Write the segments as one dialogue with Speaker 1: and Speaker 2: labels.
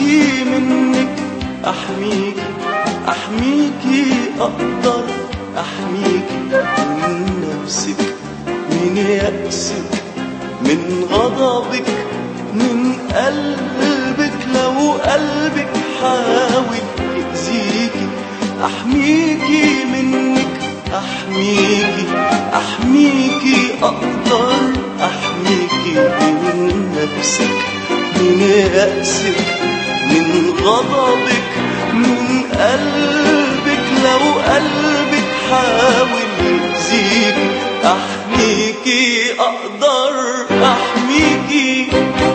Speaker 1: احميكي منك احميكي احميكي اقدر احميكي من نفسك من يأسك من غضبك من قلبك لو قلبك حاول يأذيكي احميكي منك احميكي احميكي اقدر احميكي من نفسك من يأسك من غضبك من قلبك لو قلبك حاول يأذيك احميكي اقدر احميكي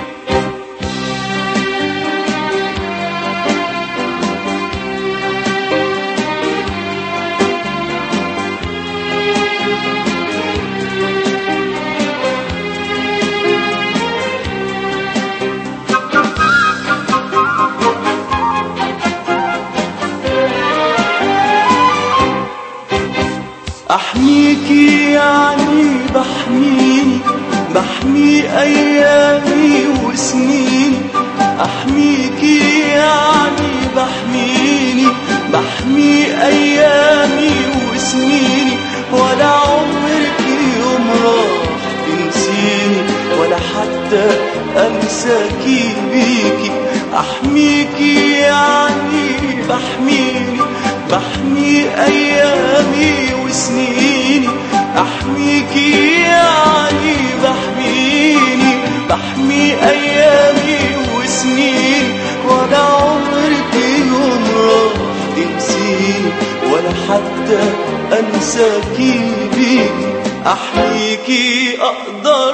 Speaker 1: احميكي يعني بحميني بحمي ايامي وسنيني احميكي يعني بحميني بحمي ايامي وسنيني ولا عمرك يوم راح تنسيني ولا حتى انساكي بيكي احميكي يعني بحميني بحمي ايامي وسنيني احميكي يعني بحميني بحمي ايامي وسنيني ولا عمرك يوم راح تنسيني ولا حتى انساكي بيكي احميكي اقدر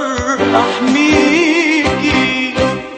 Speaker 1: احميكي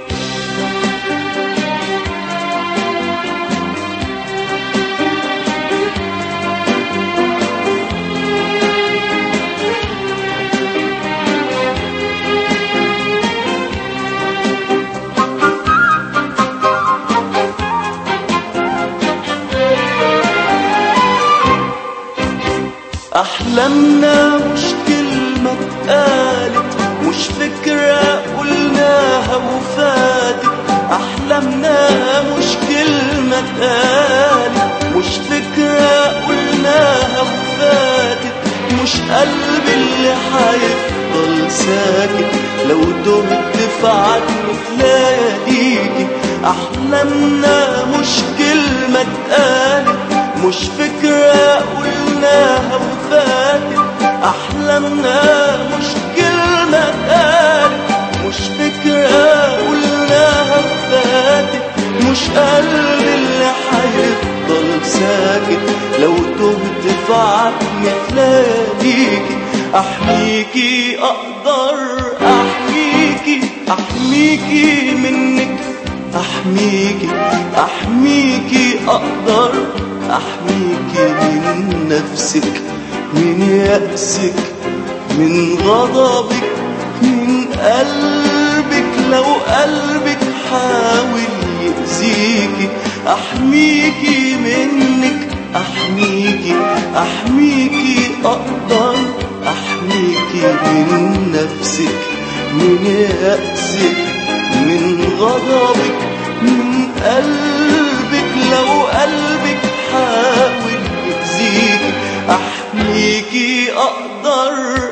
Speaker 1: أحلامنا مش كلمة اتقالت مش فكرة قلناها وفاتت أحلامنا مش كلمة اتقالت مش فكرة قلناها وفاتت مش قلبي اللي هيفضل ساكت لو دمت في عدم تلاقيكي أحلامنا مش كلمة اتقالت مش فكرة قلناها وفاتت أحلامنا مش كلمة اتقالت مش فكرة قلناها وفاتت مش قلبي اللي هيفضل ساكت لو تهت في عتم تلاقيكي أحميكي أقدر أحميكي أحميكي منك أحميكي أحميكي أقدر أحميكي من نفسك من يأسك من غضبك من قلبك لو قلبك حاول يأذيكي أحميكي منك أحميكي أحميكي أقدر أحميكي من نفسك من يأسك من غضبك من قلبك لو قلبك حاول يأذيك أحميكي أقدر